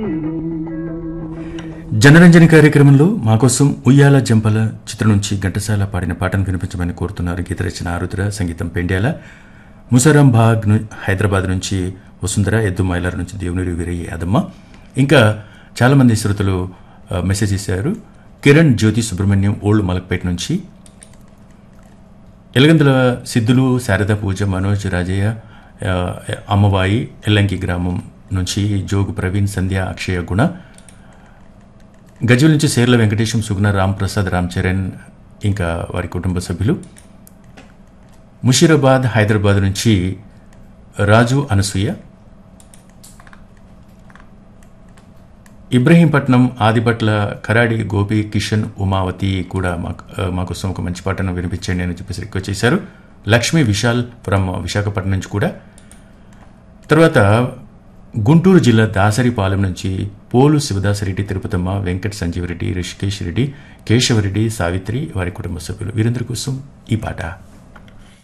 జనరంజని కార్యక్రమంలో మా కోసం ఉయ్యాల జంపల చిత్రం నుంచి ఘంటసాల పాడిన పాటను వినిపించమని కోరుతున్నారు గీత రచన ఆరుద్ర సంగీతం పెండ్యాల ముసరం బాగ్ ను- హైదరాబాద్ నుంచి వసుంధర ఎద్దు మైలార్ నుంచి దేవునూరి వీరయ్య యాదమ్మ ఇంకా చాలామంది శ్రోతలు ఆ, మెసేజ్ ఇచ్చారు కిరణ్ జ్యోతి సుబ్రహ్మణ్యం ఓల్డ్ మలక్పేట నుంచి ఎలగందుల సిద్ధులు శారదా పూజ మనోజ్ రాజయ్య ఆ, అమ్మవాయి ఎల్లంకి గ్రామం నుంచి జోగు ప్రవీణ్ సంధ్య అక్షయ గుణ గజ్వల్ నుంచి సేర్ల వెంకటేశం సుగుణ రామ్ ప్రసాద్ రామ్ చరణ్ ఇంకా వారి కుటుంబ సభ్యులు ముషీరాబాద్ హైదరాబాద్ నుంచి రాజు అనసూయ ఇబ్రహీంపట్నం ఆదిపట్ల కరాడి గోపి కిషన్ ఉమావతి కూడా మాకు ఆ, మా కోసం ఒక మంచి పాటను వినిపించండి అని చెప్పేసి రిక్వెస్ట్ చేశారు లక్ష్మీ విశాల్ ఫ్రమ్ విశాఖపట్నం నుంచి కూడా తర్వాత గుంటూరు జిల్లా దాసరిపాలెం నుంచి పోలు శివదాసరెడ్డి తిరుపతమ్మ వెంకట సంజీవరెడ్డి రిషికేష్ రెడ్డి కేశవరెడ్డి సావిత్రి వారి కుటుంబ సభ్యులు వీరందరి కోసం ఈ పాట